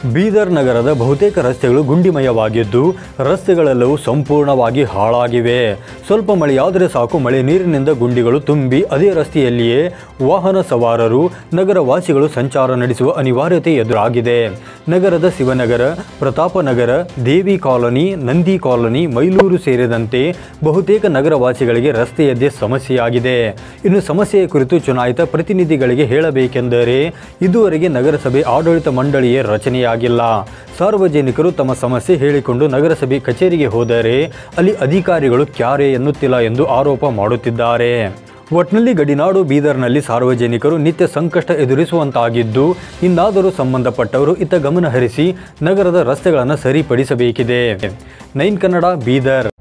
ಬೀದರ್ ನಗರದ ಬಹುತೇಕ ರಸ್ತೆಗಳು ಗುಂಡಿಮಯವಾಗಿದ್ದು ರಸ್ತೆಗಳೆಲ್ಲವೂ ಸಂಪೂರ್ಣವಾಗಿ ಹಾಳಾಗಿವೆ ಸ್ವಲ್ಪ ಮಳೆಯಾದರೆ ಸಾಕು ಮಳೆ ನೀರಿನಿಂದ ಗುಂಡಿಗಳು ತುಂಬಿ ಅದೇ ರಸ್ತೆಯಲ್ಲಿಯೇ ವಾಹನ ಸವಾರರು ನಗರ ವಾಸಿಗಳು ಸಂಚಾರ ನಡೆಸುವ ಅನಿವಾರ್ಯತೆ ಎದುರಾಗಿದೆ ನಗರದ ಶಿವನಗರ ಪ್ರತಾಪನಗರ ದೇವಿ ಕಾಲೋನಿ ನಂದಿ ಕಾಲೋನಿ ಮೈಲೂರು ಸೇರಿದಂತೆ ಬಹುತೇಕ ನಗರವಾಸಿಗಳಿಗೆ ರಸ್ತೆಯದ್ದೇ ಸಮಸ್ಯೆಯಾಗಿದೆ ಇನ್ನು ಸಮಸ್ಯೆಯ ಕುರಿತು ಚುನಾಯಿತ ಪ್ರತಿನಿಧಿಗಳಿಗೆ ಹೇಳಬೇಕೆಂದರೆ ಇದುವರೆಗೆ ನಗರಸಭೆ ಆಡಳಿತ ಮಂಡಳಿಯೇ ರಚನೆಯಾಗಿಲ್ಲ ಸಾರ್ವಜನಿಕರು ತಮ್ಮ ಸಮಸ್ಯೆ ಹೇಳಿಕೊಂಡು ನಗರಸಭೆ ಕಚೇರಿಗೆ ಹೋದರೆ ಅಲ್ಲಿ ಅಧಿಕಾರಿಗಳು ಕ್ಯಾರೆ ಎನ್ನುತ್ತಿಲ್ಲ ಎಂದು ಆರೋಪ ಮಾಡುತ್ತಿದ್ದಾರೆ ಒಟ್ನಲ್ಲಿ ಗಡಿನಾಡು ಬೀದರ್ನಲ್ಲಿ ಸಾರ್ವಜನಿಕರು ನಿತ್ಯ ಸಂಕಷ್ಟ ಎದುರಿಸುವಂತಾಗಿದ್ದು ಇನ್ನಾದರೂ ಸಂಬಂಧಪಟ್ಟವರು ಇತ್ತ ಗಮನ ಹರಿಸಿ ನಗರದ ರಸ್ತೆಗಳನ್ನು ಸರಿಪಡಿಸಬೇಕಿದೆ ನೈನ್ ಕನ್ನಡ ಬೀದರ್